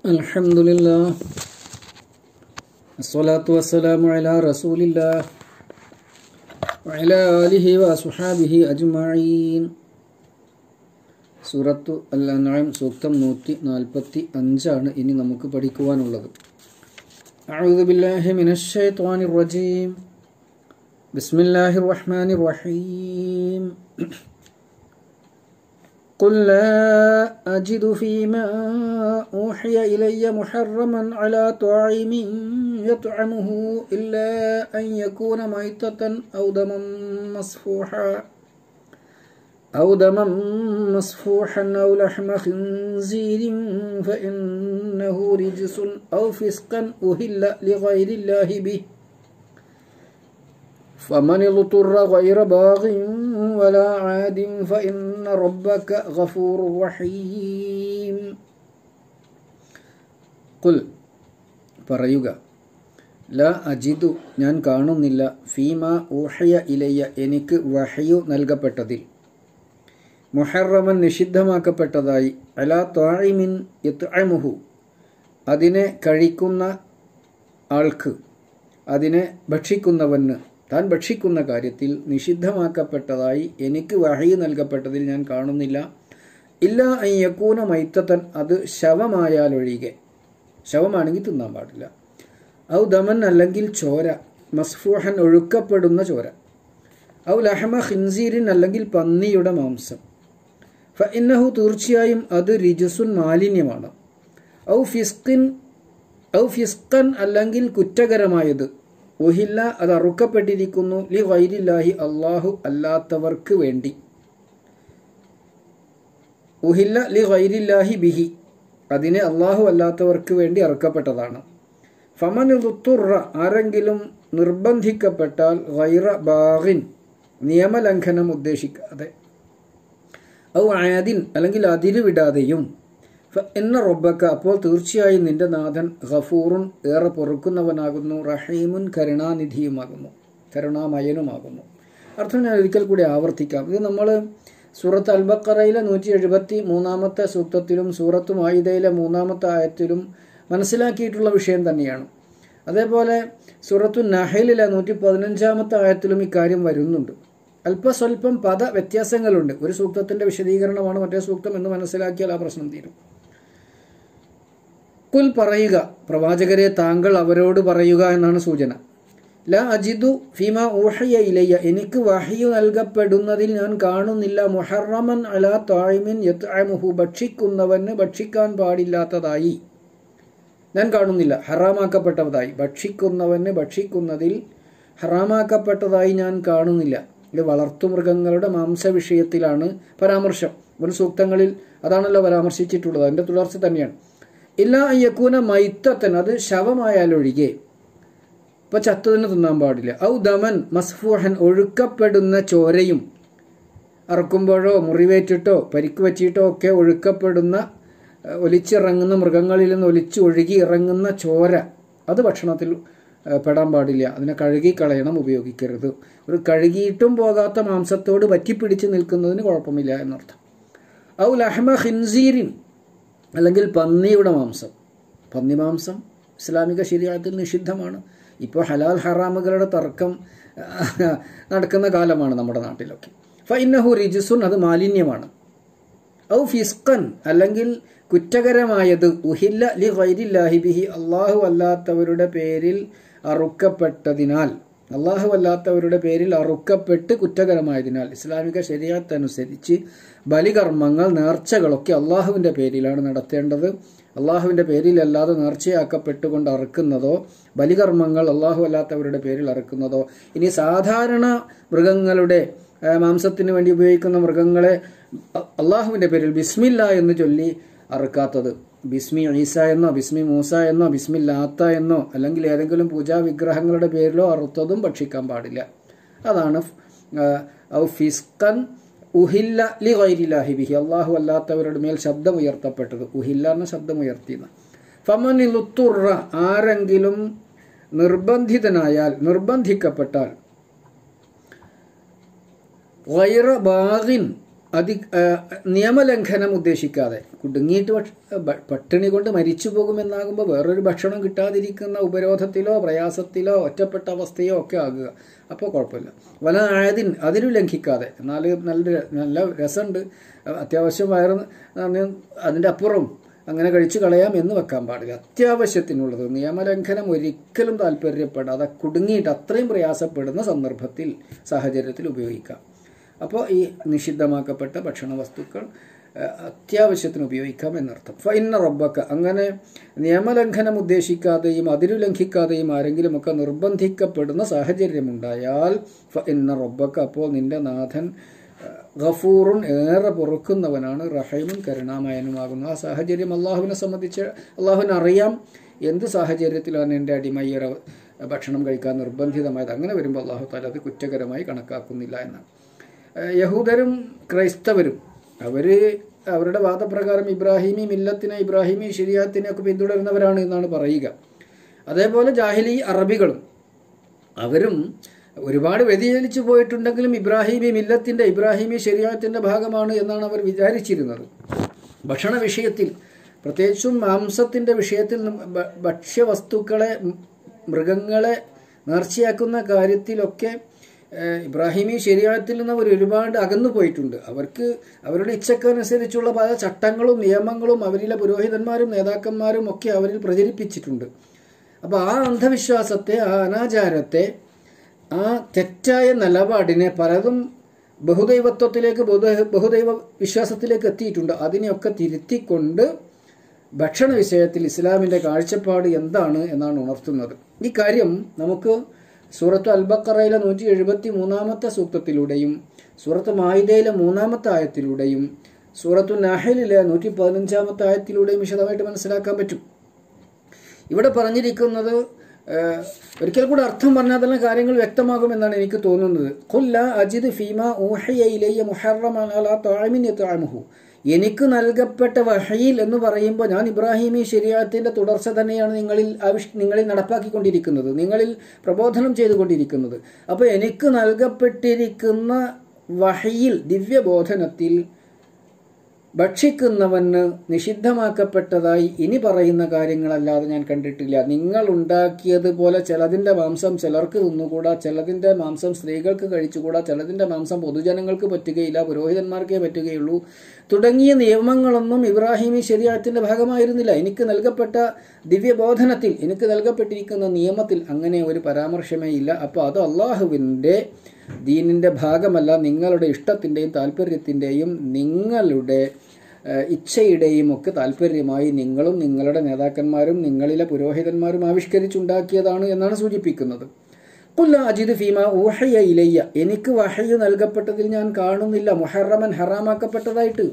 الحمد لله الصلاة والسلام على رسول الله وعلى آله وأصحابه أجمعين സൂറത്തു അൽ അൻആം സൂക്തം നൂറ്റി നാൽപ്പത്തി അഞ്ചാണ് ഇനി നമുക്ക് പഠിക്കുവാനുള്ളത് أعوذ بالله من الشيطان الرجيم بسم الله الرحمن الرحيم قل لا أجد فيما أوحي إلي محرما على طاعم يطعمه إلا أن يكون ميتة أو دما مصفوحا أو دما مصفوحا أو لحم خنزير فإنه رجس أو فسقا أهل لغير الله به فمن اضطر غير باغ ولا عاد فإن ربك غفور رحيم قل പറയുക ല അജിദു ഞാൻ കാണുന്നില്ല ഫീമ ഊഹയ ഇലയ്യ എനിക്ക് വഹയു നൽകപ്പെട്ടതിൽ മുഹറമൻ നിഷിദ്ധമാക്കപ്പെട്ടതായി അലാ ത്വാഴിമിൻ യത്അമുഹു അതിനെ കഴിക്കുന്ന ആൾക്ക് അതിനെ ഭക്ഷിക്കുന്നവന് താൻ ഭക്ഷിക്കുന്ന കാര്യത്തിൽ നിഷിദ്ധമാക്കപ്പെട്ടതായി എനിക്ക് വഹയി നൽകപ്പെട്ടതിൽ ഞാൻ കാണുന്നില്ല ഇല്ല അയ്യക്കൂന മൈത്തത്തൻ അത് ശവമായാലൊഴികെ ശവമാണെങ്കിൽ തിന്നാൻ പാടില്ല ഔ ദമൻ അല്ലെങ്കിൽ ചോര മസ്ഫൂഹൻ ഒഴുക്കപ്പെടുന്ന ചോര ഔ ലഹമ ഖിൻസീരിൻ അല്ലെങ്കിൽ പന്നിയുടെ മാംസം ഫ ഇന്നഹു തീർച്ചയായും അത് റിജസുൻ മാലിന്യമാണ് ഔ ഫിസ്കിൻ ഔ ഫിസ്കൻ അല്ലെങ്കിൽ കുറ്റകരമായത് ഉഹില്ല അത് അറുക്കപ്പെട്ടിരിക്കുന്നു ലി വൈരില്ലാഹി അള്ളാഹു അല്ലാത്തവർക്ക് വേണ്ടി ഉഹില്ല ലി വൈരില്ലാഹി ബിഹി അതിനെ അള്ളാഹു അല്ലാത്തവർക്ക് വേണ്ടി അറുക്കപ്പെട്ടതാണ് ഫമൻ റുത്തുറ ആരെങ്കിലും നിർബന്ധിക്കപ്പെട്ടാൽ ഗൈറ ബാഗിൻ നിയമലംഘനം ഉദ്ദേശിക്കാതെ ഔ ആദിൻ അല്ലെങ്കിൽ അതിരുവിടാതെയും എന്ന റബ്ബക്ക അപ്പോൾ തീർച്ചയായും നിന്റെ നാഥൻ ഗഫൂറുൻ ഏറെ പൊറുക്കുന്നവനാകുന്നു റഹീമുൻ കരുണാനിധിയുമാകുന്നു കരുണാമയനുമാകുന്നു അർത്ഥം ഞാൻ ഒരിക്കൽ കൂടി ആവർത്തിക്കാം ഇത് നമ്മൾ സൂറത്ത് അൽബക്കറയിലെ നൂറ്റി എഴുപത്തി മൂന്നാമത്തെ സൂക്തത്തിലും സൂറത്ത് മായിദയിലെ മൂന്നാമത്തെ ആയത്തിലും മനസ്സിലാക്കിയിട്ടുള്ള വിഷയം തന്നെയാണ് അതേപോലെ സൂറത്തു നഹലിലെ നൂറ്റി പതിനഞ്ചാമത്തെ ആയത്തിലും ഇക്കാര്യം വരുന്നുണ്ട് അല്പസ്വല്പം പദ വ്യത്യാസങ്ങളുണ്ട് ഒരു സൂക്തത്തിന്റെ വിശദീകരണമാണ് മറ്റേ സൂക്തം എന്ന് മനസ്സിലാക്കിയാൽ ആ പ്രശ്നം തീരും കുൽ പറയുക പ്രവാചകരെ താങ്കൾ അവരോട് പറയുക എന്നാണ് സൂചന ല അജിദു ഫിമ ഊഹയ ഇലയ്യ എനിക്ക് വഹയു നൽകപ്പെടുന്നതിൽ ഞാൻ കാണുന്നില്ല മുഹറമൻ അല താഴ്മിൻ യത്അമുഹു ഭക്ഷിക്കുന്നവന് ഭക്ഷിക്കാൻ പാടില്ലാത്തതായി ഞാൻ കാണുന്നില്ല ഹറാമാക്കപ്പെട്ടതായി ഭക്ഷിക്കുന്നവന് ഭക്ഷിക്കുന്നതിൽ ഹറാമാക്കപ്പെട്ടതായി ഞാൻ കാണുന്നില്ല ഇത് വളർത്തുമൃഗങ്ങളുടെ മാംസവിഷയത്തിലാണ് പരാമർശം ഒരു സൂക്തങ്ങളിൽ അതാണല്ലോ പരാമർശിച്ചിട്ടുള്ളത് അതിന്റെ തുടർച്ച തന്നെയാണ് ഇല്ല അയ്യക്കൂന മൈത്തത്തൻ അത് ശവമായാലൊഴികെ ഇപ്പൊ ചത്തതിന് തിന്നാൻ പാടില്ല ഔ ദമൻ മസ്ഫൂഹൻ ഒഴുക്കപ്പെടുന്ന ചോരയും അറക്കുമ്പോഴോ മുറിവേറ്റിട്ടോ പരിക്ക് പറ്റിയിട്ടോ ഒക്കെ ഒഴുക്കപ്പെടുന്ന ഒലിച്ചിറങ്ങുന്ന മൃഗങ്ങളിൽ നിന്ന് ഒലിച്ച് ഒഴുകി ഇറങ്ങുന്ന ചോര അത് ഭക്ഷണത്തിൽ പെടാൻ പാടില്ല അതിനെ കഴുകി കളയണം ഉപയോഗിക്കരുത് ഒരു കഴുകിയിട്ടും പോകാത്ത മാംസത്തോട് പറ്റിപ്പിടിച്ച് നിൽക്കുന്നതിന് കുഴപ്പമില്ല എന്നർത്ഥം ഔ ലഹമ ഹിൻസീരിൻ അല്ലെങ്കിൽ പന്നിയുടെ മാംസം പന്നി മാംസം ഇസ്ലാമിക ശരീരത്തിൽ നിഷിദ്ധമാണ് ഇപ്പോൾ ഹലാൽ ഹറാമുകളുടെ തർക്കം നടക്കുന്ന കാലമാണ് നമ്മുടെ നാട്ടിലൊക്കെ ഫൈനഹു റിജിസുൻ അത് മാലിന്യമാണ് ഔ ഫിസ്കൻ അല്ലെങ്കിൽ കുറ്റകരമായത് ഉഹില്ല ലി ഗൈരില്ലാഹി ബിഹി അള്ളാഹു അല്ലാത്തവരുടെ പേരിൽ അറുക്കപ്പെട്ടതിനാൽ അള്ളാഹു അല്ലാത്തവരുടെ പേരിൽ അറുക്കപ്പെട്ട് കുറ്റകരമായതിനാൽ ഇസ്ലാമിക ശരീരത്തനുസരിച്ച് ബലികർമ്മങ്ങൾ നേർച്ചകളൊക്കെ അള്ളാഹുവിൻ്റെ പേരിലാണ് നടത്തേണ്ടത് അള്ളാഹുവിൻ്റെ പേരിലല്ലാതെ നേർച്ചയാക്കപ്പെട്ടുകൊണ്ട് അറുക്കുന്നതോ ബലികർമ്മങ്ങൾ അള്ളാഹു അല്ലാത്തവരുടെ പേരിൽ അറുക്കുന്നതോ ഇനി സാധാരണ മൃഗങ്ങളുടെ മാംസത്തിന് വേണ്ടി ഉപയോഗിക്കുന്ന മൃഗങ്ങളെ അള്ളാഹുവിൻ്റെ പേരിൽ ബിസ്മില്ല എന്ന് ചൊല്ലി അറുക്കാത്തത് ബിസ്മി ഈസ എന്നോ ബിസ്മി മൂസ എന്നോ ബിസ്മി ലാത്ത എന്നോ അല്ലെങ്കിൽ ഏതെങ്കിലും പൂജാ വിഗ്രഹങ്ങളുടെ പേരിലോ അറുത്തതും ഭക്ഷിക്കാൻ പാടില്ല അതാണ് ഔ ഫിസ്കൻ ഉഹില്ല ലി ഗൈരില്ലാഹി ബിഹി അള്ളാഹു അല്ലാത്തവരുടെ മേൽ ശബ്ദം ഉയർത്തപ്പെട്ടത് ഉഹില്ല എന്ന ശബ്ദം ഉയർത്തിയെന്ന് ഫമനി ലുത്തുറ ആരെങ്കിലും നിർബന്ധിതനായാൽ നിർബന്ധിക്കപ്പെട്ടാൽ ഗൈറ ബാഗിൻ അതി ആ, നിയമലംഘനം ഉദ്ദേശിക്കാതെ കുടുങ്ങിയിട്ട് ഭക്ഷ- ഭ- പട്ടിണി കൊണ്ട് മരിച്ചു പോകുമെന്നാകുമ്പോൾ വേറൊരു ഭക്ഷണം കിട്ടാതിരിക്കുന്ന ഉപരോധത്തിലോ പ്രയാസത്തിലോ ഒറ്റപ്പെട്ട അവസ്ഥയോ ഒക്കെ ആകുക അപ്പോൾ കുഴപ്പമില്ല വല ആയതിൻ അതിലും ലംഘിക്കാതെ എന്നാൽ നല്ല നല്ല രസമുണ്ട് അത്യാവശ്യം വയറ് നിറഞ്ഞ് അതിൻ്റെ അപ്പുറം അങ്ങനെ കഴിച്ചു കളയാം എന്ന് വെക്കാൻ പാടില്ല അത്യാവശ്യത്തിനുള്ളത് നിയമലംഘനം ഒരിക്കലും താല്പര്യപ്പെടാതെ കുടുങ്ങിയിട്ട് അത്രയും പ്രയാസപ്പെടുന്ന സന്ദർഭത്തിൽ സാഹചര്യത്തിൽ ഉപയോഗിക്കാം അപ്പോൾ ഈ നിഷിദ്ധമാക്കപ്പെട്ട ഭക്ഷണ വസ്തുക്കൾ ആ, അത്യാവശ്യത്തിന് ഉപയോഗിക്കാം എന്നർത്ഥം ഫൈന റബ്ബക്ക അങ്ങനെ നിയമലംഘനം ഉദ്ദേശിക്കാതെയും അതിരു ലംഘിക്കാതെയും ആരെങ്കിലുമൊക്കെ നിർബന്ധിക്കപ്പെടുന്ന സാഹചര്യമുണ്ടായാൽ ഫൈന റബ്ബക്ക അപ്പോൾ നിന്റെ നാഥൻ ആ, ഗഫൂറുൻ ഏറെ പൊറുക്കുന്നവനാണ് റഹീമുൻ കരുണാമയനുമാകുന്നു ആ സാഹചര്യം അള്ളാഹുവിനെ സംബന്ധിച്ച് അള്ളാഹുവിന് അറിയാം എന്ത് സാഹചര്യത്തിലാണ് എൻ്റെ അടിമ ഈ ഒരു ഭക്ഷണം കഴിക്കാൻ നിർബന്ധിതമായത് അങ്ങനെ വരുമ്പോൾ അള്ളാഹു താല അത് കുറ്റകരമായി കണക്കാക്കുന്നില്ല എന്നാണ് ഏഹ് യഹൂദരും ക്രൈസ്തവരും അവർ അവരുടെ വാദപ്രകാരം ഇബ്രാഹിമി മില്ലത്തിനെ ഇബ്രാഹിമി ശരിയാത്തിനെ ഒക്കെ പിന്തുടരുന്നവരാണ് എന്നാണ് പറയുക അതേപോലെ ജാഹിലി അറബികളും അവരും ഒരുപാട് വ്യതിചലിച്ചു പോയിട്ടുണ്ടെങ്കിലും ഇബ്രാഹിമി മില്ലത്തിൻ്റെ ഇബ്രാഹിമി ശരിയാത്തിൻ്റെ ഭാഗമാണ് എന്നാണ് അവർ വിചാരിച്ചിരുന്നത് ഭക്ഷണ വിഷയത്തിൽ പ്രത്യേകിച്ചും മാംസത്തിൻ്റെ വിഷയത്തിൽ നം- ഭ- ഭക്ഷ്യവസ്തുക്കളെ മ് മൃഗങ്ങളെ നേർച്ചയാക്കുന്ന കാര്യത്തിലൊക്കെ ഏഹ്, ഇബ്രാഹിമി ശരിയാത്തിൽ നിന്ന് അവർ ഒരുപാട് അകന്നു പോയിട്ടുണ്ട് അവർക്ക് അവരുടെ ഇച്ഛക്കനുസരിച്ചുള്ള പല ചട്ടങ്ങളും നിയമങ്ങളും അവരിലെ പുരോഹിതന്മാരും നേതാക്കന്മാരും ഒക്കെ അവരിൽ പ്രചരിപ്പിച്ചിട്ടുണ്ട് അപ്പോൾ ആ അന്ധവിശ്വാസത്തെ ആ അനാചാരത്തെ ആ തെറ്റായ നിലപാടിനെ പലതും ബഹുദൈവത്വത്തിലേക്ക് ബഹുദൈവ ബഹുദൈവ വിശ്വാസത്തിലേക്ക് എത്തിയിട്ടുണ്ട് അതിനെയൊക്കെ തിരുത്തിക്കൊണ്ട് ഭക്ഷണ വിഷയത്തിൽ ഇസ്ലാമിൻ്റെ കാഴ്ചപ്പാട് എന്താണ് എന്നാണ് ഉണർത്തുന്നത് ഈ കാര്യം നമുക്ക് സൂറത്ത് അൽബക്കറയിലെ നൂറ്റി എഴുപത്തി മൂന്നാമത്തെ സൂക്തത്തിലൂടെയും സൂറത്ത് മായിദയിലെ മൂന്നാമത്തെ ആയത്തിലൂടെയും സൂറത്തു നഹലിലെ നൂറ്റി പതിനഞ്ചാമത്തെ ആയത്തിലൂടെയും വിശദമായിട്ട് മനസ്സിലാക്കാൻ പറ്റും ഇവിടെ പറഞ്ഞിരിക്കുന്നത് ഏഹ്, ഒരിക്കൽ കൂടെ അർത്ഥം പറഞ്ഞാൽ തന്നെ കാര്യങ്ങൾ വ്യക്തമാകുമെന്നാണ് എനിക്ക് തോന്നുന്നത് കൊല്ല അജിദ് ഫീമ ഊഹയ ഇലയ്യ മുഹറമൻ അലാ താഴ്മിൻ യത്അമുഹു എനിക്ക് നൽകപ്പെട്ട വഹയിൽ എന്ന് പറയുമ്പോൾ ഞാൻ ഇബ്രാഹിമി ശരിയാത്തിന്റെ തുടർച്ച തന്നെയാണ് നിങ്ങളിൽ ആവിഷ് നിങ്ങളിൽ നടപ്പാക്കിക്കൊണ്ടിരിക്കുന്നത് നിങ്ങളിൽ പ്രബോധനം ചെയ്തുകൊണ്ടിരിക്കുന്നത് അപ്പോൾ എനിക്ക് നൽകപ്പെട്ടിരിക്കുന്ന വഹയിൽ ദിവ്യബോധനത്തിൽ ഭക്ഷിക്കുന്നവന് നിഷിദ്ധമാക്കപ്പെട്ടതായി ഇനി പറയുന്ന കാര്യങ്ങളല്ലാതെ ഞാൻ കണ്ടിട്ടില്ല നിങ്ങൾ ഉണ്ടാക്കിയതുപോലെ ചിലതിൻ്റെ മാംസം ചിലർക്ക് തിന്നുകൂടാ ചിലതിൻ്റെ മാംസം സ്ത്രീകൾക്ക് കഴിച്ചുകൂടാ ചിലതിൻ്റെ മാംസം പൊതുജനങ്ങൾക്ക് പറ്റുകയില്ല പുരോഹിതന്മാർക്കേ പറ്റുകയുള്ളൂ തുടങ്ങിയ നിയമങ്ങളൊന്നും ഇബ്രാഹിമി ശരിയാത്തിൻ്റെ ഭാഗമായിരുന്നില്ല എനിക്ക് നൽകപ്പെട്ട ദിവ്യബോധനത്തിൽ എനിക്ക് നൽകപ്പെട്ടിരിക്കുന്ന നിയമത്തിൽ അങ്ങനെ ഒരു പരാമർശമേ ഇല്ല അപ്പോൾ അത് അള്ളാഹുവിൻ്റെ ദീനിൻ്റെ ഭാഗമല്ല നിങ്ങളുടെ ഇഷ്ടത്തിൻ്റെയും താല്പര്യത്തിൻ്റെയും നിങ്ങളുടെ ഏഹ്, ഇച്ഛയുടെയും ഒക്കെ താല്പര്യമായി നിങ്ങളും നിങ്ങളുടെ നേതാക്കന്മാരും നിങ്ങളിലെ പുരോഹിതന്മാരും ആവിഷ്കരിച്ചുണ്ടാക്കിയതാണ് എന്നാണ് സൂചിപ്പിക്കുന്നത് കുല്ല അജിദ് ഫീമ ഊഹയ ഇലയ്യ എനിക്ക് വഹയ്യ നൽകപ്പെട്ടതിൽ ഞാൻ കാണുന്നില്ല മുഹറമൻ ഹറാമാക്കപ്പെട്ടതായിട്ട്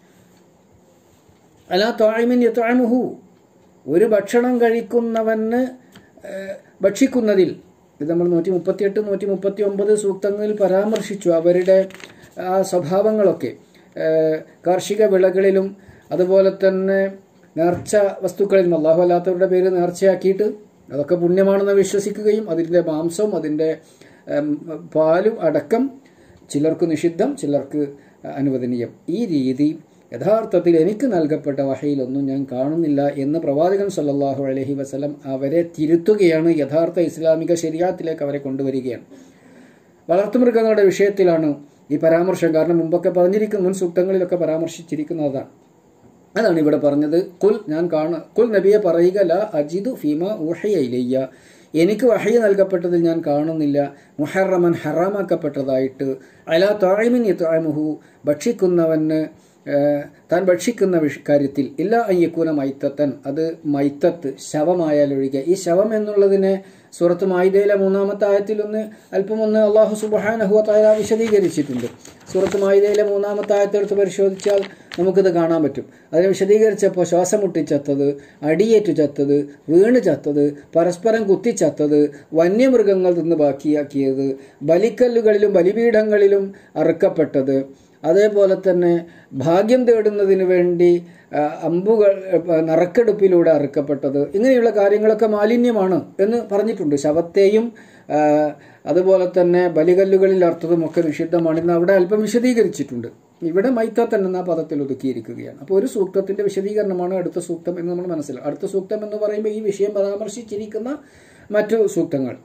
അലാ താഴ്മിൻ യത്താമുഹു ഒരു ഭക്ഷണം കഴിക്കുന്നവന് ഏഹ്, ഭക്ഷിക്കുന്നതിൽ ഇത് നമ്മൾ നൂറ്റി മുപ്പത്തിയെട്ട് നൂറ്റി മുപ്പത്തി ഒമ്പത് സൂക്തങ്ങളിൽ പരാമർശിച്ചു അവരുടെ ആ സ്വഭാവങ്ങളൊക്കെ ഏഹ്, കാർഷിക വിളകളിലും അതുപോലെ തന്നെ നേർച്ച വസ്തുക്കളിലും അള്ളാഹു അല്ലാത്തവരുടെ പേര് നേർച്ചയാക്കിയിട്ട് അതൊക്കെ പുണ്യമാണെന്ന് വിശ്വസിക്കുകയും അതിൻ്റെ മാംസവും അതിൻ്റെ ഏം, പാലും അടക്കം ചിലർക്ക് നിഷിദ്ധം ചിലർക്ക് അനുവദനീയം ഈ രീതി യഥാർത്ഥത്തിൽ എനിക്ക് നൽകപ്പെട്ട വഹയിലൊന്നും ഞാൻ കാണുന്നില്ല എന്ന് പ്രവാചകൻ സല്ലല്ലാഹു അലൈഹി വസല്ലം അവരെ തിരുത്തുകയാണ് യഥാർത്ഥ ഇസ്ലാമിക ശരിയാത്തിലേക്ക് അവരെ കൊണ്ടുവരികയാണ് വളർത്തുമൃഗങ്ങളുടെ വിഷയത്തിലാണ് ഈ പരാമർശം കാരണം മുമ്പൊക്കെ പറഞ്ഞിരിക്കുന്ന മുൻ സൂക്തങ്ങളിലൊക്കെ പരാമർശിച്ചിരിക്കുന്നതാണ് അതാണ് ഇവിടെ പറഞ്ഞത് കുൽ ഞാൻ കാണ കുൽ നബിയെ പറയുക ല അജിദു ഫീമ ഊഹയ ഇലയ്യ എനിക്ക് വഹയ നൽകപ്പെട്ടതിൽ ഞാൻ കാണുന്നില്ല മുഹറമൻ ഹറാമാക്കപ്പെട്ടതായിട്ട് അലാ താഴ്മിൻ യത്താമുഹു ഭക്ഷിക്കുന്നവന് ഏഹ്, താൻ ഭക്ഷിക്കുന്ന വിഷ കാര്യത്തിൽ ഇല്ല അയ്യക്കൂന മൈത്തത്തൻ അത് മൈത്തത്ത് ശവമായാലൊഴികെ ഈ ശവം എന്നുള്ളതിനെ സൂറത്ത് മായിദയിലെ മൂന്നാമത്തെ ആയത്തിൽ ഒന്ന് അല്പം ഒന്ന് അള്ളാഹു സുബഹാനഹുവ തായ വിശദീകരിച്ചിട്ടുണ്ട് സൂറത്ത് മായിദയിലെ മൂന്നാമത്തെ ആയത്തെടുത്ത് പരിശോധിച്ചാൽ നമുക്കിത് കാണാൻ പറ്റും അതിനെ വിശദീകരിച്ചപ്പോൾ ശ്വാസം മുട്ടിച്ചത്തത് അടിയേറ്റു ചത്തത് വീണ് ചത്തത് പരസ്പരം കുത്തിച്ചത്തത് വന്യമൃഗങ്ങൾ തിന്ന് ബാക്കിയാക്കിയത് ബലിക്കല്ലുകളിലും ബലിപീഠങ്ങളിലും അറുക്കപ്പെട്ടത് അതേപോലെ തന്നെ ഭാഗ്യം തേടുന്നതിന് വേണ്ടി ആ, അമ്പുകൾ ആ, നറുക്കെടുപ്പിലൂടെ അറുക്കപ്പെട്ടത് ഇങ്ങനെയുള്ള കാര്യങ്ങളൊക്കെ മാലിന്യമാണ് എന്ന് പറഞ്ഞിട്ടുണ്ട് ശവത്തെയും ആ, അതുപോലെ തന്നെ ബലികല്ലുകളിൽ അർത്ഥതും ഒക്കെ നിഷിദ്ധമാണ് ഇന്ന് അവിടെ അല്പം വിശദീകരിച്ചിട്ടുണ്ട് ഇവിടെ മൈത്തത്തൻ എന്ന പദത്തിൽ ഒതുക്കിയിരിക്കുകയാണ് അപ്പോൾ ഒരു സൂക്തത്തിന്റെ വിശദീകരണമാണ് അടുത്ത സൂക്തം എന്ന് നമ്മൾ മനസ്സിലാക്കും അടുത്ത സൂക്തം എന്ന് പറയുമ്പോൾ ഈ വിഷയം പരാമർശിച്ചിരിക്കുന്ന മറ്റു സൂക്തങ്ങൾ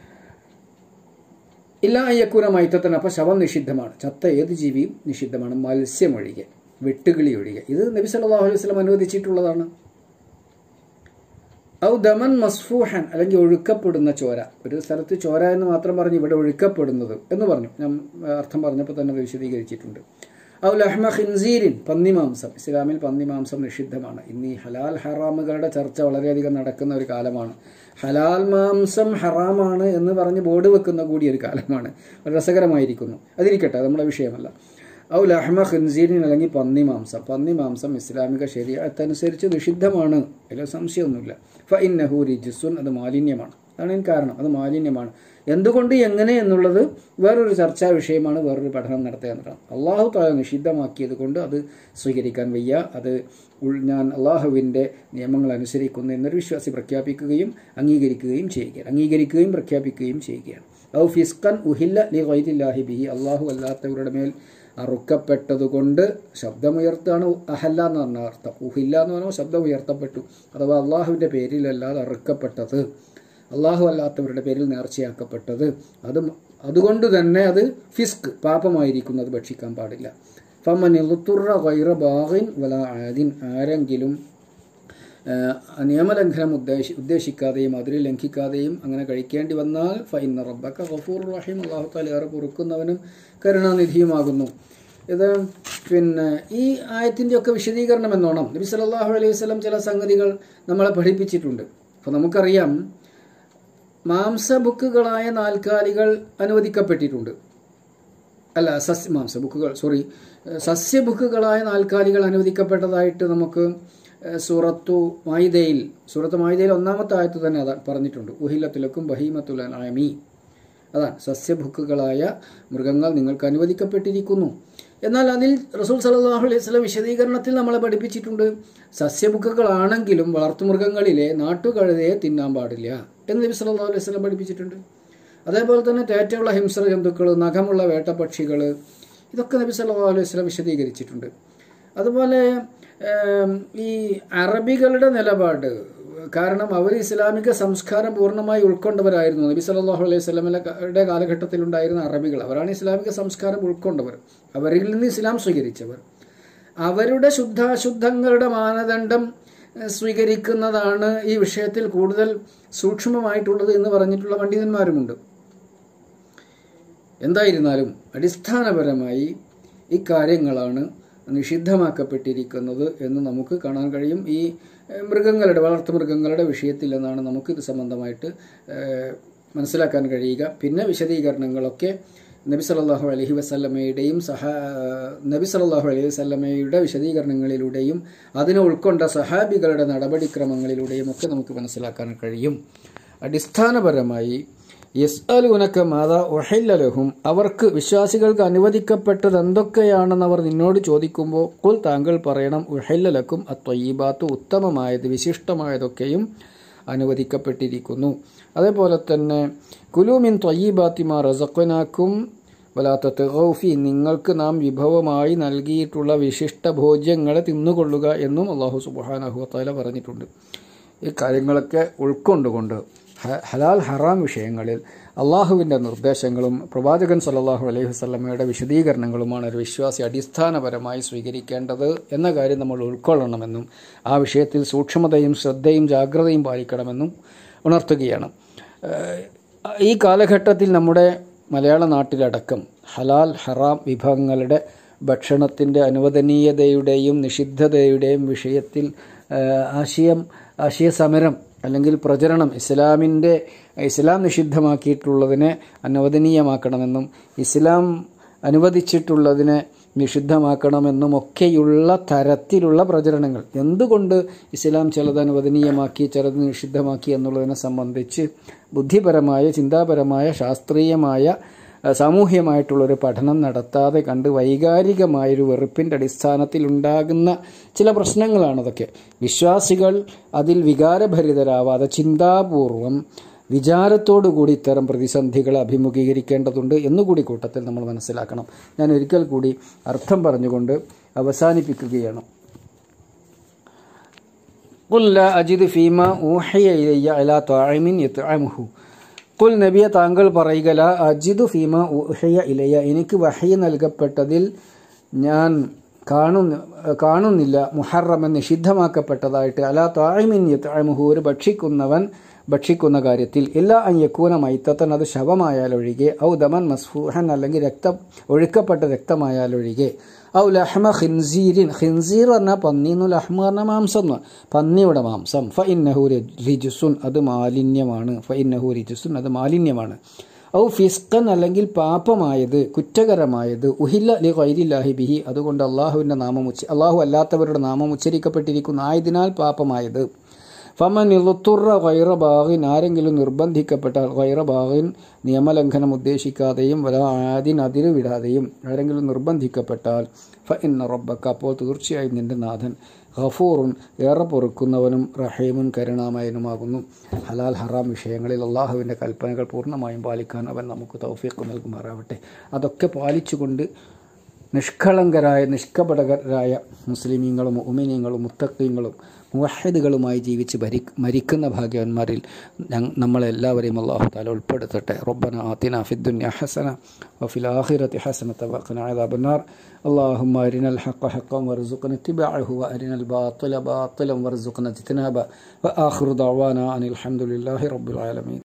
ഇല്ല അയ്യക്കൂന മൈത്തത്തൻ അപ്പോൾ ശവം നിഷിദ്ധമാണ് ചത്ത ഏത് ജീവിയും നിഷിദ്ധമാണ് മത്സ്യം ഒഴികെ വെട്ടുകിളി ഒഴികെ ഇത് നബി സല്ലല്ലാഹു അലൈഹി വസല്ലം അനുവദിച്ചിട്ടുള്ളതാണ് ഔ ദമൻ മസ്ഫൂഹൻ അല്ലെങ്കിൽ ഒഴുക്കപ്പെടുന്ന ചോര ഒരു സ്ഥലത്ത് ചോര എന്ന് മാത്രം പറഞ്ഞു ഇവിടെ ഒഴുക്കപ്പെടുന്നത് എന്ന് പറഞ്ഞു ഞാൻ അർത്ഥം പറഞ്ഞപ്പോൾ തന്നെ അത് വിശദീകരിച്ചിട്ടുണ്ട് ഔ ലഹ്മ ഖിൻസീരിൻ പന്നിമാംസം ഇസ്ലാമിൽ പന്നിമാംസം നിഷിദ്ധമാണ് ഇന്ന് ഈ ഹലാൽ ഹറാമുകളുടെ ചർച്ച വളരെയധികം നടക്കുന്ന ഒരു കാലമാണ് ഹലാൽ മാംസം ഹറാമാണ് എന്ന് പറഞ്ഞ് ബോർഡ് വെക്കുന്ന കൂടി ഒരു കാലമാണ് വളരെ രസകരമായിരിക്കുന്നു അതിരിക്കട്ടെ അത് നമ്മുടെ വിഷയമല്ല ഔ ലഹ്മ ഖിൻസീരിൻ അല്ലെങ്കിൽ പന്നി മാംസം പന്നി മാംസം ഇസ്ലാമിക ശരീരത്തനുസരിച്ച് നിഷിദ്ധമാണ് അതിൽ സംശയമൊന്നുമില്ല ഫ ഇന്നഹു റിജിസുൻ അത് മാലിന്യമാണ് അതാണ് ഇതിന് കാരണം അത് മാലിന്യമാണ് എന്തുകൊണ്ട് എങ്ങനെ എന്നുള്ളത് വേറൊരു ചർച്ചാ വിഷയമാണ് വേറൊരു പഠനം നടത്തേണ്ടതാണ് അള്ളാഹു താല നിഷിദ്ധമാക്കിയത് കൊണ്ട് അത് സ്വീകരിക്കാൻ വയ്യ അത് ഉൾ- ഞാൻ അള്ളാഹുവിൻ്റെ നിയമങ്ങൾ അനുസരിക്കുന്നു എന്നൊരു വിശ്വാസി പ്രഖ്യാപിക്കുകയും അംഗീകരിക്കുകയും ചെയ്യുകയാണ് അംഗീകരിക്കുകയും പ്രഖ്യാപിക്കുകയും ചെയ്യുകയാണ് ഔ ഫിസ്കൻ ഉഹില്ല ലി ഗൈരില്ലാഹി ബിഹി അള്ളാഹു അല്ലാത്തവരുടെ മേൽ അറുക്കപ്പെട്ടതുകൊണ്ട് ശബ്ദമുയർത്താണ് അഹല്ല എന്ന് പറഞ്ഞ അർത്ഥം ഉഹില്ല എന്ന് പറഞ്ഞാൽ ശബ്ദം ഉയർത്തപ്പെട്ടു അഥവാ അള്ളാഹുവിൻ്റെ പേരിലല്ലാതെ അറുക്കപ്പെട്ടത് അള്ളാഹു അല്ലാത്തവരുടെ പേരിൽ നേർച്ചയാക്കപ്പെട്ടത് അത് അതുകൊണ്ട് തന്നെ അത് ഫിസ്ക് പാപമായിരിക്കുന്നത് ഭക്ഷിക്കാൻ പാടില്ല ഫമൻ ഇളുത്തുറ ഗൈറ ബാഗിൻ വല ആദിൻ ആരെങ്കിലും ആ, നിയമലംഘനം ഉദ്ദേശി ഉദ്ദേശിക്കാതെയും അതിൽ ലംഘിക്കാതെയും അങ്ങനെ കഴിക്കേണ്ടി വന്നാൽ ഫൈന റബ്ബക്ക ഗഫൂർ റഹീം അള്ളാഹു താല ഏറെ പൊറുക്കുന്നവനും കരുണാനിധിയുമാകുന്നു ഇത് പിന്നെ ഈ ആയത്തിൻ്റെ ഒക്കെ വിശദീകരണം എന്നോണം നബി സല്ലല്ലാഹു അലൈഹി വസല്ലം ചില സംഗതികൾ നമ്മളെ പഠിപ്പിച്ചിട്ടുണ്ട് അപ്പോൾ നമുക്കറിയാം മാംസബുക്കുകളായ നാൽക്കാലികൾ അനുവദിക്കപ്പെട്ടിട്ടുണ്ട് അല്ല സസ്യ മാംസ ബുക്കുകൾ സോറി സസ്യ ബുക്കുകളായ നാൽക്കാലികൾ അനുവദിക്കപ്പെട്ടതായിട്ട് നമുക്ക് ഏഹ്, സൂറത്തു മായിദയിൽ സൂറത്ത് മായിദയിൽ ഒന്നാമത്തെ ആയത്ത് തന്നെ അതാ പറഞ്ഞിട്ടുണ്ട് ഉഹില്ലത്തിലക്കും ബഹീമത്തുലനായമി അതാണ് സസ്യഭുക്കുകളായ മൃഗങ്ങൾ നിങ്ങൾക്ക് അനുവദിക്കപ്പെട്ടിരിക്കുന്നു എന്നാൽ അതിൽ റസൂൽ സല്ലല്ലാഹു അലൈഹി വസല്ലം വിശദീകരണത്തിൽ നമ്മളെ പഠിപ്പിച്ചിട്ടുണ്ട് സസ്യഭുക്കുകളാണെങ്കിലും വളർത്തുമൃഗങ്ങളിലെ നാട്ടുകഴുതയെ തിന്നാൻ പാടില്ല എന്ന് നബി സല്ലല്ലാഹു അലൈഹി വസല്ലം പഠിപ്പിച്ചിട്ടുണ്ട് അതേപോലെ തന്നെ തേറ്റയുള്ള ഹിംസ്ര ജന്തുക്കൾ നഖമുള്ള വേട്ടപ്പക്ഷികൾ ഇതൊക്കെ നബി സല്ലല്ലാഹു അലൈഹി വസല്ലം വിശദീകരിച്ചിട്ടുണ്ട് അതുപോലെ ഏം, ഈ അറബികളുടെ നിലപാട് കാരണം അവർ ഇസ്ലാമിക സംസ്കാരം പൂർണ്ണമായി ഉൾക്കൊണ്ടവരായിരുന്നു നബി സല്ലല്ലാഹു അലൈഹി വസല്ലമയുടെ കാലഘട്ടത്തിലുണ്ടായിരുന്ന അറബികൾ അവരാണ് ഇസ്ലാമിക സംസ്കാരം ഉൾക്കൊണ്ടവർ അവരിൽ നിന്ന് ഇസ്ലാം സ്വീകരിച്ചവർ അവരുടെ ശുദ്ധാശുദ്ധങ്ങളുടെ മാനദണ്ഡം ഏഹ്, സ്വീകരിക്കുന്നതാണ് ഈ വിഷയത്തിൽ കൂടുതൽ സൂക്ഷ്മമായിട്ടുള്ളത് എന്ന് പറഞ്ഞിട്ടുള്ള പണ്ഡിതന്മാരുമുണ്ട് എന്തായിരുന്നാലും അടിസ്ഥാനപരമായി ഇക്കാര്യങ്ങളാണ് നിഷിദ്ധമാക്കപ്പെട്ടിരിക്കുന്നത് എന്ന് നമുക്ക് കാണാൻ കഴിയും ഈ ഏഹ്, മൃഗങ്ങളുടെ വളർത്തുമൃഗങ്ങളുടെ വിഷയത്തിൽ എന്നാണ് നമുക്കിത് സംബന്ധമായിട്ട് ഏഹ്, മനസ്സിലാക്കാൻ കഴിയുക പിന്നെ വിശദീകരണങ്ങളൊക്കെ നബി സല്ലല്ലാഹു അലൈഹി വസല്ലമയുടെയും സഹ നബി സല്ലല്ലാഹു അലൈഹി വസല്ലമയുടെ വിശദീകരണങ്ങളിലൂടെയും അതിനെ ഉൾക്കൊണ്ട സഹാബികളുടെ നടപടിക്രമങ്ങളിലൂടെയും ഒക്കെ നമുക്ക് മനസ്സിലാക്കാൻ കഴിയും അടിസ്ഥാനപരമായി യസ് അലുനക്ക മാതാ ഒഹല്ലലഹും അവർക്ക് വിശ്വാസികൾക്ക് അനുവദിക്കപ്പെട്ടത് എന്തൊക്കെയാണെന്ന് അവർ നിന്നോട് ചോദിക്കുമ്പോൾ കുൽ താങ്കൾ പറയണം ഉഹല്ലലക്കും അത്വയ്യബാത്ത് ഉത്തമമായത് വിശിഷ്ടമായതൊക്കെയും അനുവദിക്കപ്പെട്ടിരിക്കുന്നു അതേപോലെ തന്നെ കുലൂമിൻ ത്വയ്യബാത്തിമാ റസഖനാക്കും വലാത്ത ഗൗഫി നിങ്ങൾക്ക് നാം വിഭവമായി നൽകിയിട്ടുള്ള വിശിഷ്ട ഭോജ്യങ്ങളെ തിന്നുകൊള്ളുക എന്നും അള്ളാഹു സുബാനഹുത്താല പറഞ്ഞിട്ടുണ്ട് ഈ കാര്യങ്ങളൊക്കെ ഉൾക്കൊണ്ടുകൊണ്ട് ഹ- ഹലാൽ ഹറാം വിഷയങ്ങളിൽ അള്ളാഹുവിൻ്റെ നിർദ്ദേശങ്ങളും പ്രവാചകൻ സല്ലല്ലാഹു അലൈഹി വസല്ലമയുടെ വിശദീകരണങ്ങളുമാണ് ഒരു വിശ്വാസി അടിസ്ഥാനപരമായി സ്വീകരിക്കേണ്ടത് എന്ന കാര്യം നമ്മൾ ഉൾക്കൊള്ളണമെന്നും ആ വിഷയത്തിൽ സൂക്ഷ്മതയും ശ്രദ്ധയും ജാഗ്രതയും പാലിക്കണമെന്നും ഉണർത്തുകയാണ് ഏഹ് ഈ കാലഘട്ടത്തിൽ നമ്മുടെ മലയാള നാട്ടിലടക്കം ഹലാൽ ഹറാം വിഭവങ്ങളുടെ ഭക്ഷണത്തിൻ്റെ അനുവദനീയതയുടെയും നിഷിദ്ധതയുടെയും വിഷയത്തിൽ ഏഹ് ആശയം ആശയ സമരം അല്ലെങ്കിൽ പ്രചരണം ഇസ്ലാമിൻ്റെ ഇസ്ലാം നിഷിദ്ധമാക്കിയിട്ടുള്ളതിനെ അനുവദനീയമാക്കണമെന്നും ഇസ്ലാം അനുവദിച്ചിട്ടുള്ളതിനെ നിഷിദ്ധമാക്കണമെന്നും ഒക്കെയുള്ള തരത്തിലുള്ള പ്രചരണങ്ങൾ എന്തുകൊണ്ട് ഇസ്ലാം ചിലത് അനുവദനീയമാക്കി ചിലത് നിഷിദ്ധമാക്കി എന്നുള്ളതിനെ സംബന്ധിച്ച് ബുദ്ധിപരമായ ചിന്താപരമായ ശാസ്ത്രീയമായ അഹ് സാമൂഹ്യമായിട്ടുള്ളൊരു പഠനം നടത്താതെ കണ്ട് വൈകാരികമായൊരു വെറുപ്പിൻ്റെ അടിസ്ഥാനത്തിൽ ഉണ്ടാകുന്ന ചില പ്രശ്നങ്ങളാണതൊക്കെ വിശ്വാസികൾ അതിൽ വികാരഭരിതരാവാതെ ചിന്താപൂർവം വിചാരത്തോടുകൂടി ഇത്തരം പ്രതിസന്ധികളെ അഭിമുഖീകരിക്കേണ്ടതുണ്ട് എന്നുകൂടി കൂട്ടത്തിൽ നമ്മൾ മനസ്സിലാക്കണം ഞാൻ ഒരിക്കൽ കൂടി അർത്ഥം പറഞ്ഞുകൊണ്ട് അവസാനിപ്പിക്കുകയാണ് قل لا أجد فيما أوحي إلي على طاعم يطعمه കുൽ നബിയെ താങ്കൾ പറയുക ലാ അജിദു ഫീമ ഉഹയ ഇലയ എനിക്ക് വഹയ നൽകപ്പെട്ടതിൽ ഞാൻ കാണുന്ന കാണുന്നില്ല മുഹറമൻ നിഷിദ്ധമാക്കപ്പെട്ടതായിട്ട് അലാ തായ്മിൻ യത്അമുഹു ഒരു ഭക്ഷിക്കുന്നവൻ ഭക്ഷിക്കുന്ന കാര്യത്തിൽ എല്ലാ അയ്യക്കൂന മൈത്തത്തൻ അത് ശവമായാലൊഴികെ ഔ ദമൻ മസ്ഫൂഹൻ അല്ലെങ്കിൽ രക്തം ഒഴുക്കപ്പെട്ട രക്തമായാലൊഴികെ ഔ ലഹ്മ ഖിൻസീരിൻ ഖിൻസീർ പറഞ്ഞാൽ പന്നീന്നു ലഹ്മ പറഞ്ഞ മാംസം എന്ന് പന്നിയുടെ മാംസം ഫ ഇന്നഹു റിജുസുൻ അത് മാലിന്യമാണ് ഫ ഇന്നഹു റിജുസുൻ അത് മാലിന്യമാണ് ഔ ഫിസ്കൻ അല്ലെങ്കിൽ പാപമായത് കുറ്റകരമായത് ഉഹില്ല ലി ഖൈരില്ലാഹി ബിഹി അതുകൊണ്ട് അള്ളാഹുവിൻ്റെ നാമം ഉച്ച അള്ളാഹു അല്ലാത്തവരുടെ നാമം ഉച്ചരിക്കപ്പെട്ടിരിക്കുന്ന ആയതിനാൽ പാപമായത് ഫമൻ ഇളുത്തുറ ഗൈറബാഗിൻ ആരെങ്കിലും നിർബന്ധിക്കപ്പെട്ടാൽ ഗൈറബാഗിൻ നിയമലംഘനം ഉദ്ദേശിക്കാതെയും വല ആദിൻ അതിരുവിടാതെയും ആരെങ്കിലും നിർബന്ധിക്കപ്പെട്ടാൽ ഫ ഇന്ന റബ്ബക്ക അപ്പോൾ തീർച്ചയായും നിന്റെ നാഥൻ ഗഫൂറുൻ ഏറെ പൊറുക്കുന്നവനും റഹീമുൻ കരുണാമയനുമാകുന്നു ഹലാൽ ഹറാം വിഷയങ്ങളിൽ അള്ളാഹുവിൻ്റെ കൽപ്പനകൾ പൂർണ്ണമായും പാലിക്കാൻ അവൻ നമുക്ക് തൗഫീഖ് നൽകുമാറാവട്ടെ അതൊക്കെ പാലിച്ചുകൊണ്ട് നിഷ്കളങ്കരായ നിഷ്കപടകരായ മുസ്ലിമീങ്ങളും ഉമിനീങ്ങളും മുത്തക്കീങ്ങളും മുവഹിദുകളുമായി ജീവിച്ച് ഭരി മരിക്കുന്ന ഭാഗ്യവന്മാരിൽ നമ്മളെല്ലാവരെയും അള്ളാഹു താല ഉൾപ്പെടുത്തട്ടെ റബ്ബന ആത്തിന ഫിദ്ദുന്യ ഹസന വഫിൽ ആഖിറത്തി ഹസനത വഖന അദാബന്നാർ اللهم أرنا الحق حقا وارزقنا اتباعه وأرنا الباطل باطلا وارزقنا اجتنابه وآخر دعوانا أن الحمد لله رب العالمين